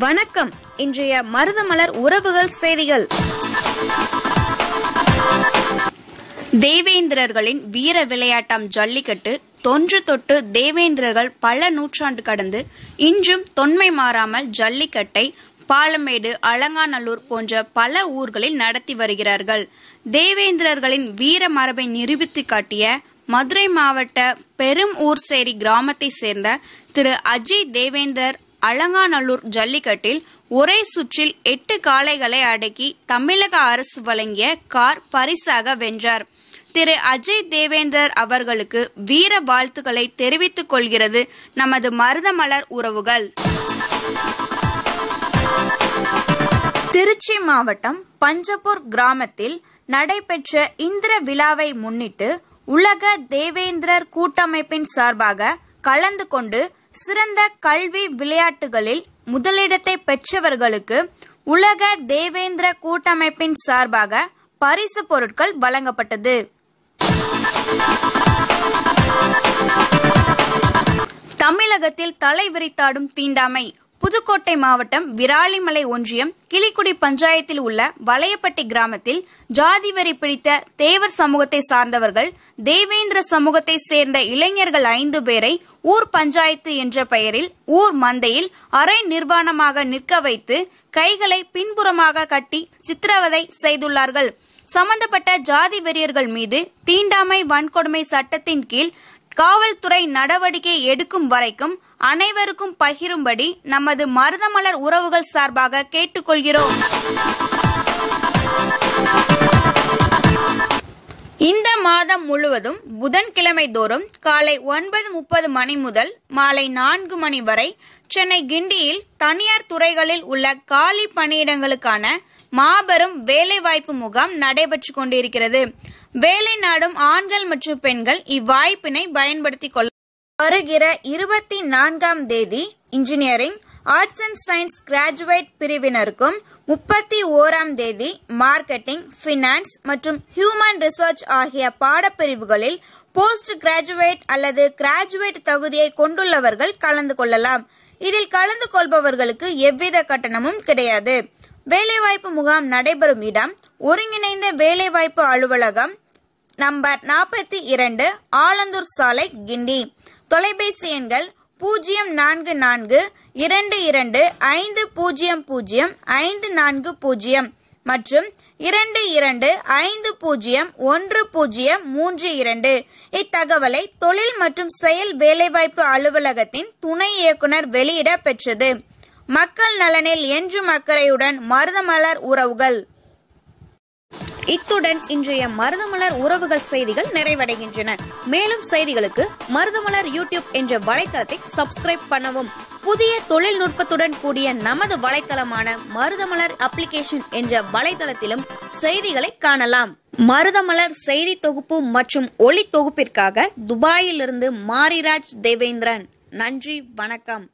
வணக்கம் இன்றைய மருதமலர் உறவுகள் செய்திகள் தேவேந்திரர்களின் வீர விளையாட்டாம் ஜல்லிக்கட்டு தொன்று தொட்டு தேவேந்திரர்கள் பல நூற்றாண்டு கடந்து இன்றும் தொன்மை மாறாமல் ஜல்லிக்கட்டை பாலமேடு அலங்காநல்லூர் போன்ற பல ஊர்களில் நடத்தி வருகிறார்கள் தேவேந்திரர்களின் வீர மரபை நிரூபித்து காட்டிய மதுரை மாவட்ட பெரும் ஊர்சேரி கிராமத்தை சேர்ந்த திரு அஜய் தேவேந்தர் அலங்காநல்லூர் ஜல்லிக்கட்டில் ஒரே சுற்றில் எட்டு காளைகளை அடக்கி தமிழக அரசு வழங்கிய கார் பரிசாக வென்றார் திரு அஜய் தேவேந்தர் அவர்களுக்கு வீர வாழ்த்துக்களை தெரிவித்துக் கொள்கிறது நமது மருதமலர் உறவுகள் திருச்சி மாவட்டம் பஞ்சப்பூர் கிராமத்தில் நடைபெற்ற இந்திர விழாவை முன்னிட்டு உலக தேவேந்திரர் கூட்டமைப்பின் சார்பாக கலந்து கொண்டு சிறந்த கல்வி விளையாட்டுகளில் முதலிடத்தை பெற்றவர்களுக்கு உலக தேவேந்திர கூட்டமைப்பின் சார்பாக பரிசு பொருட்கள் வழங்கப்பட்டது தமிழகத்தில் தலை விரித்தாடும் தீண்டாமை புதுக்கோட்டை மாவட்டம் விராலிமலை ஒன்றியம் கிளிக்குடி பஞ்சாயத்தில் உள்ள வளையப்பட்டி கிராமத்தில் ஜாதி வரி பிடித்த தேவர் சமூகத்தை சார்ந்தவர்கள் தேவேந்திர சமூகத்தை சேர்ந்த இளைஞர்கள் ஐந்து பேரை ஊர் பஞ்சாயத்து என்ற பெயரில் ஊர் மந்தையில் அரை நிர்வாணமாக நிற்க வைத்து கைகளை பின்புறமாக கட்டி சித்திரவதை செய்துள்ளார்கள் சம்பந்தப்பட்ட ஜாதி வெறியர்கள் மீது தீண்டாமை வன்கொடுமை சட்டத்தின் கீழ் காவல்துறை நடவடிக்கை எடுக்கும் வரைக்கும் அனைவருக்கும் பகிரும்படி நமது மருதமலர் உறவுகள் சார்பாக கேட்டுக்கொள்கிறோம் இந்த மாதம் முழுவதும் புதன்கிழமை தோறும் காலை ஒன்பது முப்பது மணி முதல் மாலை நான்கு மணி வரை சென்னை கிண்டியில் தனியார் துறைகளில் உள்ள காலி பணியிடங்களுக்கான மாபெரும் வேலைவாய்ப்பு முகாம் நடைபெற்று கொண்டிருக்கிறது வேலை நாடும் ஆண்கள் மற்றும் பெண்கள் இவ்வாய்ப்பினை பயன்படுத்திக் கொள்ள வருகிற இருபத்தி நான்காம் தேதி engineering arts and science graduate பிரிவினருக்கும் முப்பத்தி ஓராம் தேதி மார்க்கெட்டிங் ஃபினான்ஸ் மற்றும் ஹியூமன் ரிசர்ச் ஆகிய பாடப்பிரிவுகளில் போஸ்ட் கிராஜுவேட் அல்லது கிராஜுவேட் தகுதியை கொண்டுள்ளவர்கள் கலந்து கொள்ளலாம் இதில் கலந்து கொள்பவர்களுக்கு எவ்வித கட்டணமும் கிடையாது வேலைவாய்ப்பு முகாம் நடைபெறும் இடம் ஒருங்கிணைந்த வேலைவாய்ப்பு அலுவலகம் நம்பர் நாற்பத்தி இரண்டு ஆலந்தூர் சாலை கிண்டி தொலைபேசி எண்கள் பூஜ்ஜியம் நான்கு நான்கு இரண்டு இரண்டு ஐந்து பூஜ்ஜியம் பூஜ்ஜியம் ஐந்து நான்கு பூஜ்ஜியம் மற்றும் இரண்டு இரண்டு ஐந்து பூஜ்ஜியம் ஒன்று பூஜ்ஜியம் மூன்று இரண்டு இத்தகவலை தொழில் மற்றும் செயல் வேலைவாய்ப்பு அலுவலகத்தின் துணை இயக்குனர் வெளியிட பெற்றது மக்கள் நலனில் என்றும் அக்கறையுடன் மருதமலர் உறவுகள் இத்துடன் இன்றைய மருதமலர் உறவுகள் செய்திகள் நிறைவடைகின்றன மேலும் செய்திகளுக்கு மருதமலர் யூடியூப் என்ற வலைத்தளத்தை சப்ஸ்கிரைப் பண்ணவும் புதிய தொழில்நுட்பத்துடன் கூடிய நமது வலைத்தளமான மருதமலர் அப்ளிகேஷன் என்ற வலைத்தளத்திலும் செய்திகளை காணலாம் மருதமலர் செய்தி தொகுப்பு மற்றும் ஒளி தொகுப்பிற்காக துபாயிலிருந்து மாரிராஜ் தேவேந்திரன் நன்றி வணக்கம்